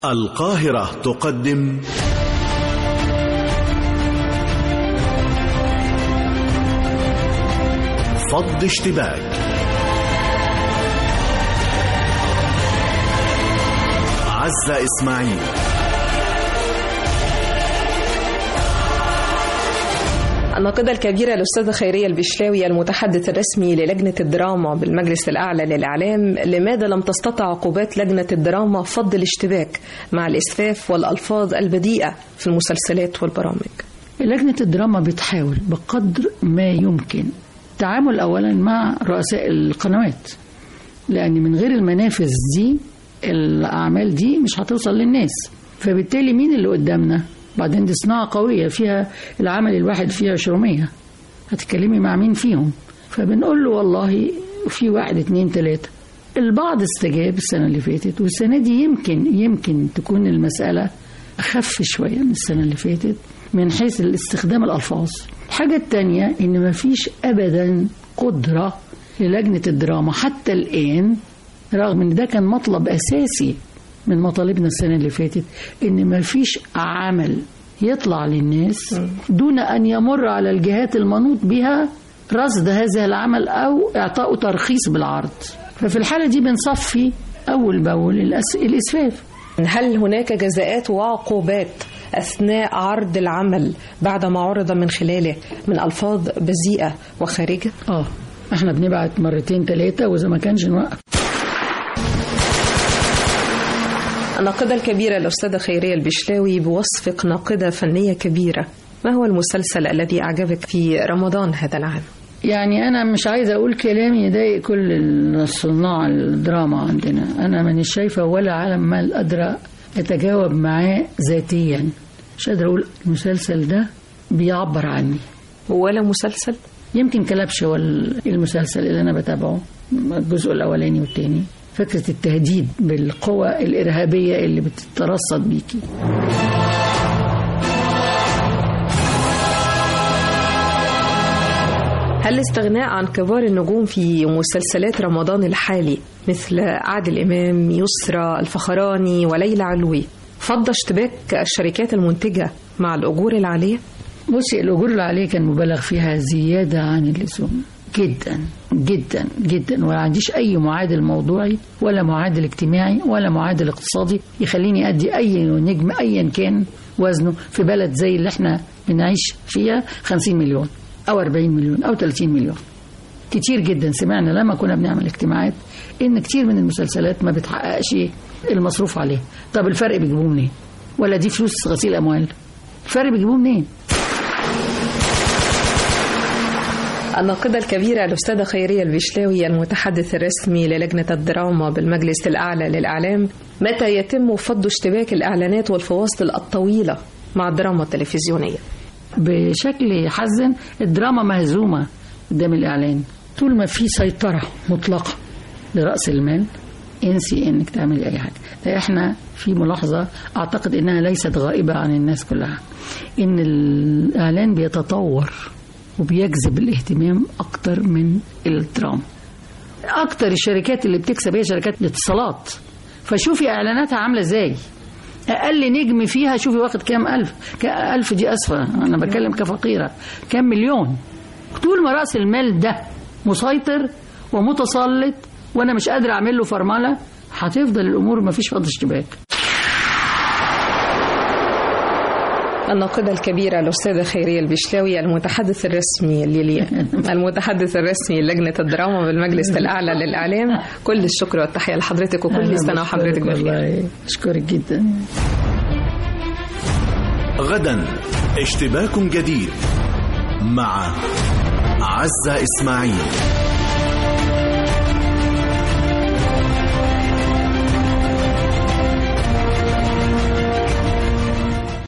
القاهرة تقدم فض اشتباك عزة إسماعيل الناقدة الكبيرة الأستاذة خيرية البشلاوي المتحدث الرسمي للجنة الدراما بالمجلس الأعلى للإعلام لماذا لم تستطع عقوبات لجنة الدراما فض الاشتباك مع الإسفاف والألفاظ البذيئة في المسلسلات والبرامج لجنة الدراما بتحاول بقدر ما يمكن التعامل أولا مع رؤساء القنوات لأن من غير المنافذ دي الأعمال دي مش هتوصل للناس فبالتالي مين اللي قدامنا بعدين دي صناعة قوية فيها العمل الواحد فيها شرمية هتتكلمي مع مين فيهم فبنقول له والله في واحد اتنين تلاتة البعض استجاب السنة اللي فاتت والسنة دي يمكن يمكن تكون المسألة أخف شوية من السنة اللي فاتت من حيث استخدام الألفاظ الحاجة التانية إن مفيش أبدا قدرة للجنة الدراما حتى الآن رغم إن ده كان مطلب أساسي من مطالبنا السنة اللي فاتت إن مفيش عمل يطلع للناس دون أن يمر على الجهات المنوط بها رصد هذا العمل أو إعطاء ترخيص بالعرض ففي الحالة دي بنصفي أول بأول الأس... الإسفاف هل هناك جزاءات وعقوبات أثناء عرض العمل بعد ما عرض من خلاله من ألفاظ بذيئة وخارجة؟ آه احنا بنبعت مرتين ثلاثة وإذا ما كانش نوقف الناقدة الكبيرة الأستاذة خيرية البشلاوي بوصفك ناقدة فنية كبيرة ما هو المسلسل الذي أعجبك في رمضان هذا العام؟ يعني أنا مش عايزة أقول كلام يضايق كل الصناع الدراما عندنا أنا مانيش شايفة ولا عالم ما قادرة أتجاوب معاه ذاتيا مش قادرة أقول المسلسل ده بيعبر عني ولا مسلسل؟ يمكن كلبش هو المسلسل اللي أنا بتابعه الجزء الأولاني والتاني فكرة التهديد بالقوى الإرهابية اللي بتترصد بيكي هل الاستغناء عن كبار النجوم في مسلسلات رمضان الحالي مثل عادل إمام يسرى الفخراني وليلى علوي فض اشتباك الشركات المنتجة مع الأجور العالية؟ بصي الأجور العالية كان مبالغ فيها زيادة عن اللزوم جدا جدا جدا ولا عنديش اي معادل موضوعي ولا معادل اجتماعي ولا معادل اقتصادي يخليني ادي اي نجم ايا كان وزنه في بلد زي اللي احنا بنعيش فيها 50 مليون او 40 مليون او 30 مليون كتير جدا سمعنا لما كنا بنعمل اجتماعات ان كتير من المسلسلات ما بتحققش المصروف عليها طب الفرق بيجيبوه منين ولا دي فلوس غسيل اموال الفرق بيجيبوه منين الناقدة الكبيرة الأستاذة خيرية البشلاوي المتحدث الرسمي للجنة الدراما بالمجلس الأعلى للإعلام متى يتم فض اشتباك الإعلانات والفواصل الطويلة مع الدراما التلفزيونية بشكل يحزن الدراما مهزومة قدام الإعلان طول ما في سيطرة مطلقة لرأس المال انسي انك تعملي اي حاجه احنا في ملاحظه اعتقد انها ليست غائبه عن الناس كلها ان الاعلان بيتطور وبيجذب الاهتمام اكتر من الدراما اكتر الشركات اللي بتكسب هي شركات الاتصالات فشوفي اعلاناتها عامله ازاي اقل نجم فيها شوفي واخد كام الف الف دي اسفه انا بتكلم كفقيره كام مليون طول ما راس المال ده مسيطر ومتسلط وانا مش قادر اعمل له فرمله هتفضل الامور ما فيش فض اشتباك الناقدة الكبيرة الأستاذة خيرية البشلاوي المتحدث الرسمي للي المتحدث الرسمي لجنة الدراما بالمجلس الأعلى للإعلام كل الشكر والتحية لحضرتك وكل سنة وحضرتك بخير أشكرك جدا غدا اشتباك جديد مع عزة إسماعيل